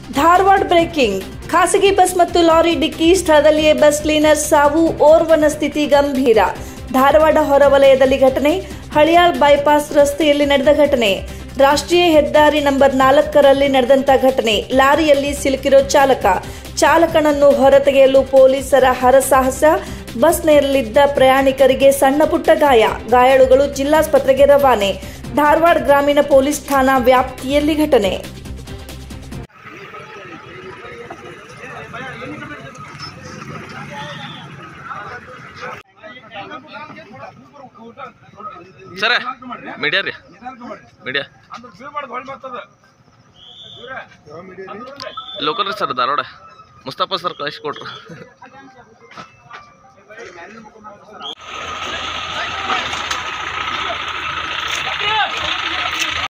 Dharwad breaking ಖಾಸಗಿ bus ಮತ್ತು lorry ಡಿಕ್ಕಿ ಸ್ಥಳದಲ್ಲಿಯೇ ಬಸ್ ಕ್ಲೀನರ್ ಸಾವು ಓರ್ವನ ಸ್ಥಿತಿ ಗಂಭೀರ ಧಾರವಾಡ ಹೊರವಲಯದಲ್ಲಿ ಘಟನೆ ಹಳಿಯಾಳ್ ಬೈಪಾಸ್ ರಸ್ತೆಯಲ್ಲಿ ನಡೆದ ಘಟನೆ ರಾಷ್ಟ್ರೀಯ ಹೆದ್ದಾರಿ ನಂಬರ್ ನಾಲ್ಕರಲ್ಲಿ ನಡೆದಂತ ಘಟನೆ ಲಾರಿಯಲ್ಲಿ ಸಿಲುಕಿರೋ ಚಾಲಕ ಚಾಲಕನನ್ನು ಹೊರತೆಗೆಯಲು ಪೊಲೀಸರ ಹರಸಾಹಸ ಬಸ್ನಲ್ಲಿದ್ದ ಪ್ರಯಾಣಿಕರಿಗೆ ಸಣ್ಣ ಪುಟ್ಟ ಗಾಯ ಗಾಯಾಳುಗಳು ಜಿಲ್ಲಾಸ್ಪತ್ರೆಗೆ ರವಾನೆ ಧಾರವಾಡ ಗ್ರಾಮೀಣ ಪೊಲೀಸ್ ಠಾಣಾ ವ್ಯಾಪ್ತಿಯಲ್ಲಿ ಘಟನೆ ಸರ ಮೀಡಿಯಾ ರೀ ಮೀಡಿಯಾ ಲೋಕಲ್ ರೀ ಸರ್ ಧಾರವಾಡ ಮುಸ್ತಫಾ ಸರ್ ಕಳಿಸಿ ಕೊಟ್ರು